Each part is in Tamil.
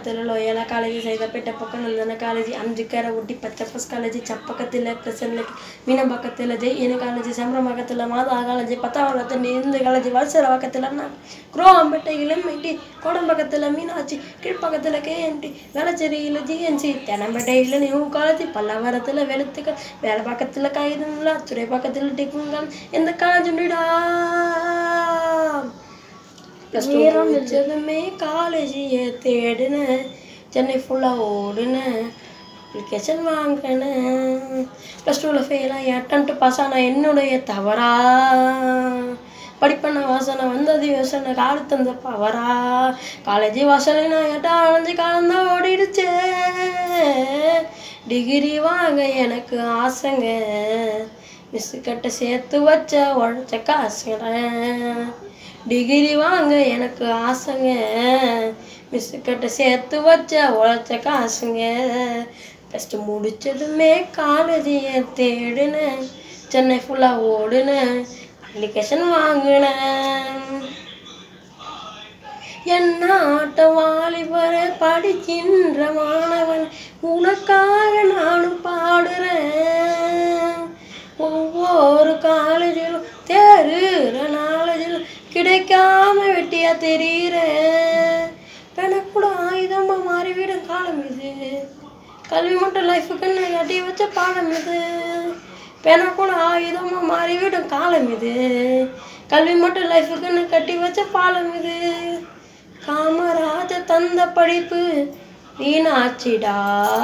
பக்கத்தில் லோயலா காலேஜ் சைதாப்பேட்டை பக்கம் நந்தன காலேஜ் அஞ்சுக்கரை ஊட்டி பச்சப்பஸ் காலேஜ் சப்பக்கத்தில் பிரசன்ல மீனம் பக்கத்தில் ஜெயின் காலேஜ் செம்பரம் பக்கத்தில் மாதா காலேஜ் பத்தாவரத்தண்டி இந்த காலேஜ் வலசர பக்கத்தில் நான் குரோம்பேட்டை இளம்பேட்டி கோடம் பக்கத்தில் மீனாட்சி கீழ்ப்பக்கத்தில் கேஎம்டி வேளச்சேரியில் ஜிஎன்சி தெனம்பேட்டையில் நியூ காலேஜ் பல்லாவரத்தில் வெளுத்துக்கள் வேலை பக்கத்தில் கைதுங்களா துறை பக்கத்தில் டெக்குங்கள் எந்த காலேஜ் உண்டுடா ப்ளஸ் டூ முடிச்சதுமே காலேஜ் தேடினேன் சென்னை ஃபுல்லாக ஓடுனேன் அப்ளிகேஷன் வாங்கினேன் ப்ளஸ் டூவில் ஃபெயிலாக எட்டன்ட்டு பாஸ் ஆனால் என்னுடைய தவறா படிப்பண்ண வாசனை வந்தது யோசனை காடு தந்த பவரா காலேஜ் வாசலை நான் எட்டா அலைஞ்சு காலந்தான் ஓடிடுச்சே டிகிரி வாங்க எனக்கு ஆசைங்க மிஸ்ஸு கட்ட சேர்த்து வச்ச உழைச்ச காசுங்க டிகிரி வாங்க எனக்கு ஆசைங்க மிஸ்ஸு கிட்ட சேர்த்து வச்ச உழைச்ச காசுங்க ஃபஸ்ட்டு முடிச்சதுமே காலேஜையை தேடினேன் சென்னை ஃபுல்லாக ஓடுனேன் அப்ளிகேஷன் வாங்கினேன் என்ன ஆட்ட வாலிபர படிக்கின்ற மாணவன் உனக்காக நானும் பாடுறேன் ஒவ்வொரு காலேஜிலும் தேறுற நாலேஜிலும் கிடைக்காம வெட்டியா தெரியுறேன் கூட ஆயுதமா மாறிவிடும் காலம் இது கல்வி மட்டும் லைஃபுக்குன்னு கட்டி வச்ச பாடம் இது கூட ஆயுதமா மாறிவிடும் காலம் இது கல்வி மட்டும் லைஃபுக்குன்னு கட்டி வச்ச பாலம் இது காமராஜ தந்த படிப்பு வீணாச்சிடா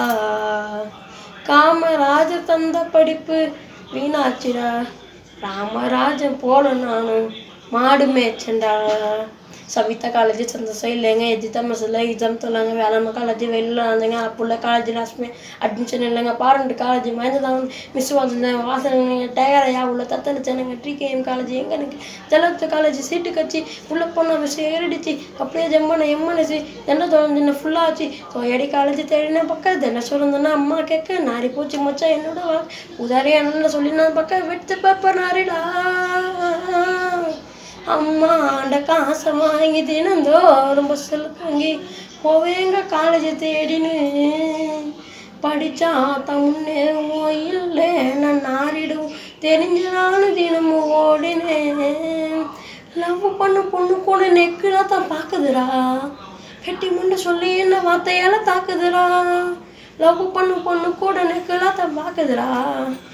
காமராஜ தந்த படிப்பு வீணாச்சிடா ராமராஜன் போல நானும் மாடு மேய்ச்சண்டா சவிதா காலேஜ் சந்தோஷம் இல்லைங்க எஜிதா மசில் எக்ஸாம் சொல்லாங்க வேளாண்மை காலேஜ் வெளியில் வந்தாங்க அப்புள்ள காலேஜ் லாஸ்ட்மே அட்மிஷன் இல்லைங்க பாரண்ட் காலேஜ் மயந்ததான் மிஸ் வந்திருந்தேன் வாசனைங்க டயரையா உள்ள தத்தளிச்சனுங்க ட்ரீகேஎம் காலேஜ் எங்கே எனக்கு ஜலத்து காலேஜ் சீட்டு கட்சி உள்ள போன மிஸ் ஏறிடுச்சு அப்படியே ஜம்மன எம்மனச்சு என்ன தோணுச்சுன்னு ஃபுல்லாச்சு எடி காலேஜ் தேடின பக்கம் என்ன சொல்லுந்தேன்னா அம்மா கேட்க நாரி பூச்சி மச்சா என்னோட வா உதாரி என்ன சொல்லி நான் பக்கம் வெட்டு பேப்பர் நாரிடா அம்மா ஆண்ட காசை வாங்கி தினந்தோறும் பஸ்ஸில் தங்கி போவேங்க காலேஜ் தேடின்னு படித்தா தான் முன்னேறுமோ இல்லை நான் நாரிடும் தெரிஞ்சதாலும் தினமும் ஓடினேன் லவ் பண்ண பொண்ணு கூட நெக்குனா தான் பார்க்குதுடா கெட்டி முன்ன சொல்லி என்ன வார்த்தையால தாக்குதுடா லவ் பண்ண பொண்ணு கூட நெக்குலாம் தான் பார்க்குதுடா